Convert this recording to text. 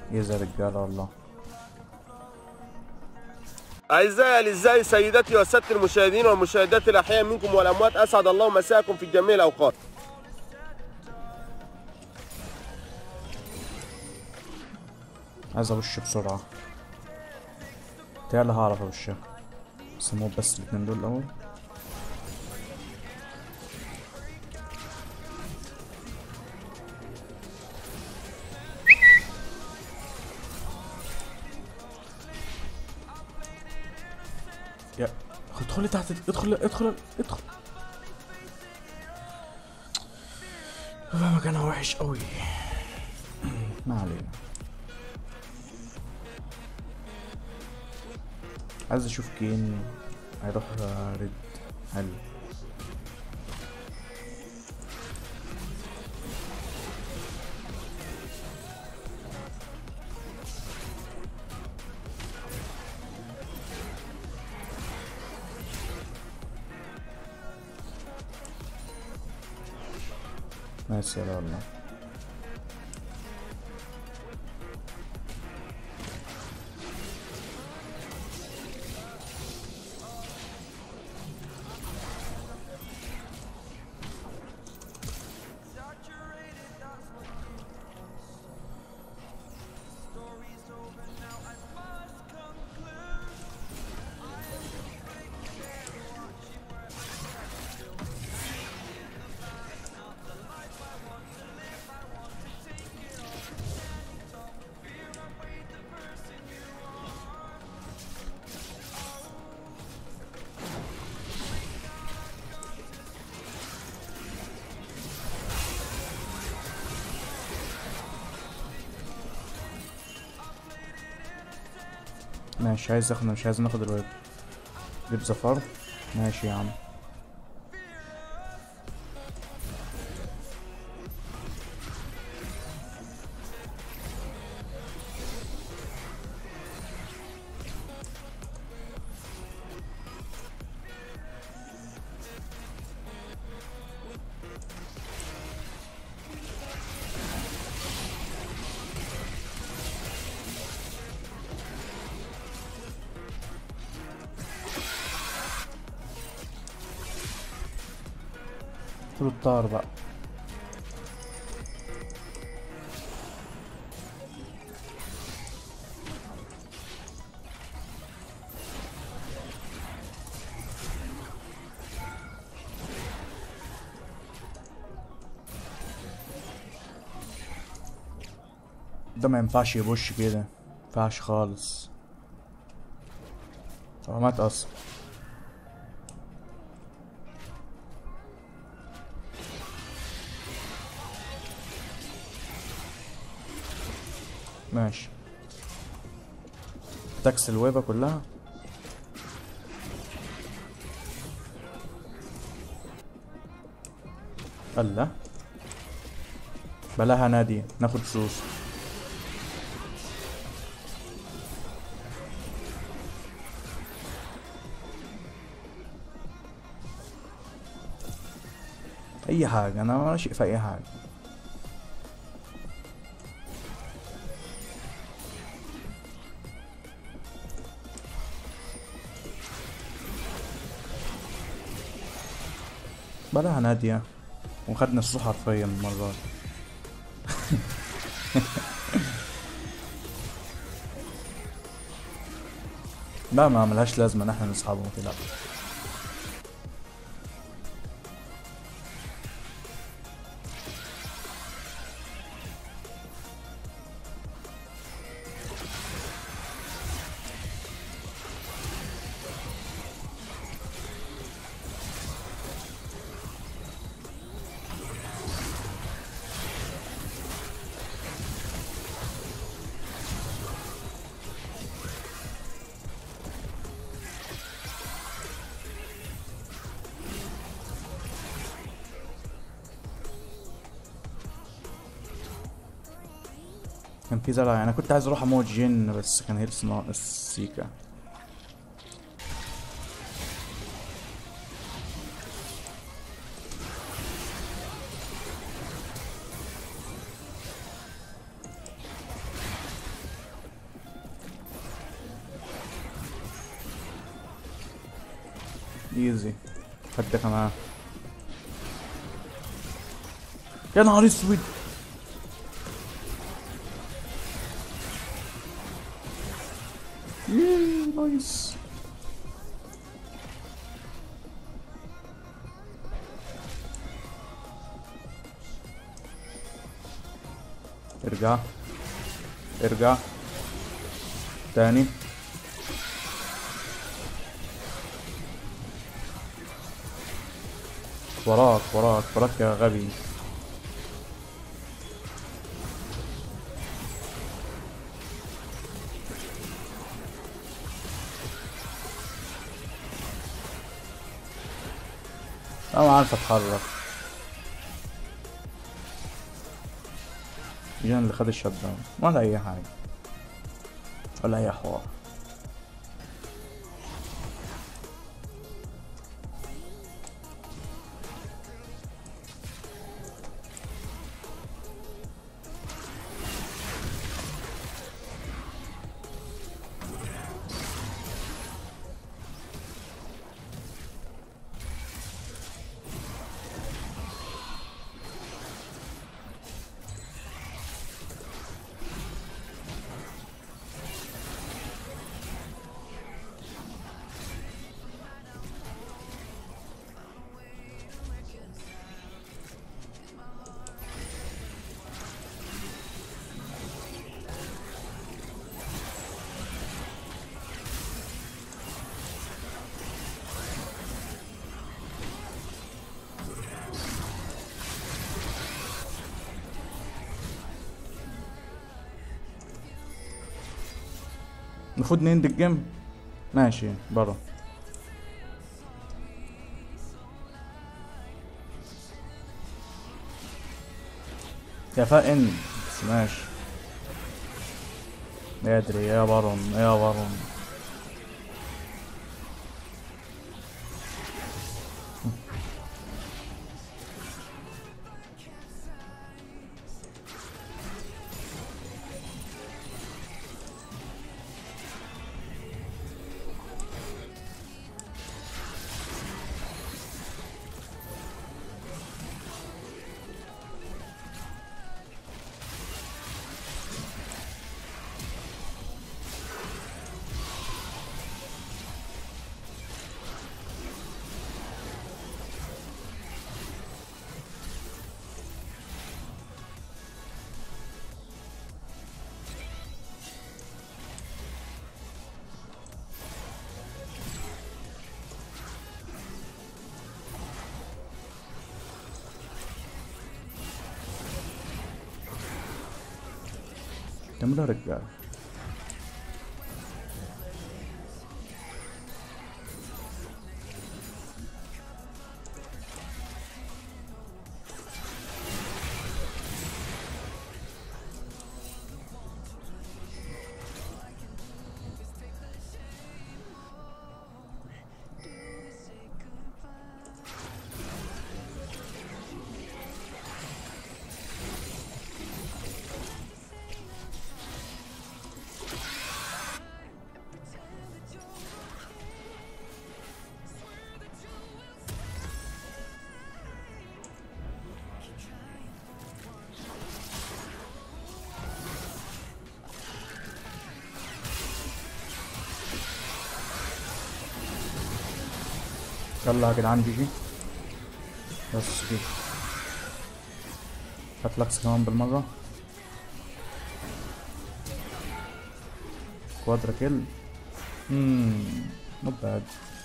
يا رجاله والله أعزائي الأعزاء سيداتي وسادة المشاهدين والمشاهدات الأحياء منكم والأموات أسعد الله مساءكم في جميع الأوقات عايز ابش بسرعه تعالى هعرف ابشها بس نموت بس الاتنين دول الاول يا ادخلي تحت ادخل ادخل ادخل مكانها وحش قوي ما علينا عايز اشوف كين هيروح ريد حلو ماشي يلا والله ماشي عايز اخد مش عايز ناخد الويب جيب زفر ماشي يا عم طول الطار بقى ده ما ينفعش يبوش كده ما ينفعش خالص هو مات اصلا ماشي تاكس الويبة كلها الله بلاها نادي ناخد فلوس اي حاجة انا ماشي في اي حاجة بلاها نادية وخدنا السوق حرفيا المرة دي لا ما عملهاش لازمة ان احنا نسحبه ما تقلقش كان في زرع انا كنت عايز اروح اموت جن بس كان هيلث ناقص سيكا ايزي خد ده كمان يا نهار اسود ياه، نايس ارجع ارجع تاني وراك وراك وراك يا غبي انا ما عارف اتحرك جان اللي خد الشت داون ولا اي حاجه ولا اي حوار المفروض نند الجيم ماشي برا يا فا ان بس ماشي لا ادري يا بارون يا بارون كملوا يا رجال يلا يا جدعان جي جي بس كده هات لكس كمان بالمرة كوادرا كيل مم نوت باد